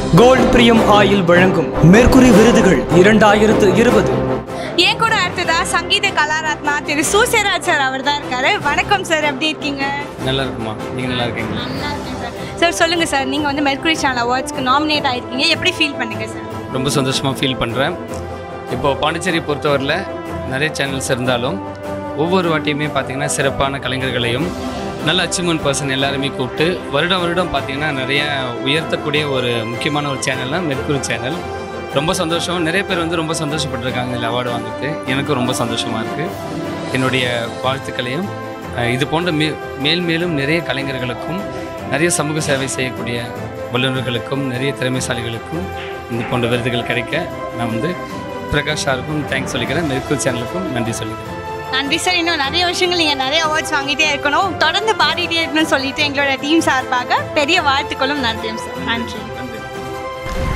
gold பிரியம் oil வழங்கும் mercury விருதுகள் இரண்டாயிரத்து இருபது என் கூட அடுத்ததா சங்கீத கலாரத்னா திரு சூசேராஜ் சார் அவர் தான் இருக்காரு வணக்கம் சார் எப்படி இருக்கீங்க நல்லா இருக்குமா நீங்கள் நல்லா இருக்கீங்களா சார் சொல்லுங்க சார் நீங்க வந்து மெர்க்குரி சேனல் அவார்ட்ஸ்க்கு நாமினேட் ஆயிருக்கீங்க எப்படி ஃபீல் பண்ணுங்க சார் ரொம்ப சந்தோஷமாக ஃபீல் பண்ணுறேன் இப்போ பாண்டிச்சேரி பொறுத்தவரையில் நிறைய சேனல்ஸ் இருந்தாலும் ஒவ்வொரு வாட்டியுமே பார்த்தீங்கன்னா சிறப்பான கலைஞர்களையும் நல்ல அச்சீவ்மெண்ட் பர்சன் எல்லாருமே கூப்பிட்டு வருடம் வருடம் பார்த்தீங்கன்னா நிறைய உயர்த்தக்கூடிய ஒரு முக்கியமான ஒரு சேனல்னா மெர்க்குரி சேனல் ரொம்ப சந்தோஷம் நிறைய பேர் வந்து ரொம்ப சந்தோஷப்பட்டிருக்காங்க இதில் அவார்டு வாங்குறது எனக்கும் ரொம்ப சந்தோஷமாக இருக்குது என்னுடைய வாழ்த்துக்களையும் அஹ், இது போன்ற மே மேல் மேலும் நிறைய கலைஞர்களுக்கும் நிறைய சமூக சேவை செய்யக்கூடிய வல்லுநர்களுக்கும் நிறைய திறமைசாலிகளுக்கும் இந்த போன்ற விருதுகள் கிடைக்க நான் வந்து பிரகாஷ் சாருக்கும் தேங்க்ஸ் சொல்லிக்கிறேன் மெர்க்குரி சேனலுக்கும் நன்றி சொல்லிக்கிறேன் நன்றி சார் இன்னும் நிறைய விஷயங்கள் நீங்கள் நிறைய அவார்ட்ஸ் வாங்கிட்டே இருக்கணும் தொடர்ந்து பாடிட்டே இருக்கணும்னு சொல்லிட்டு எங்களோட டீம் சார்பாக பெரிய வாழ்த்துக்களும் நன்றியும் சார் நன்றி நன்றி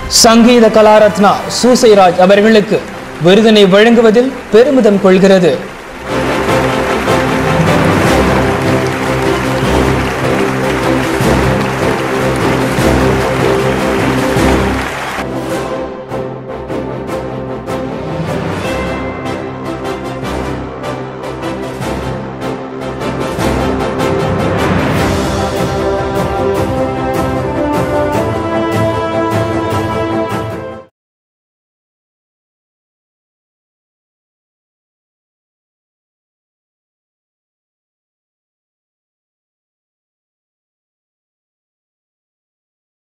சங்கீத கலாரத்னா சூசைராஜ் அவர்களுக்கு விருதினை வழங்குவதில் பெருமிதம் கொள்கிறது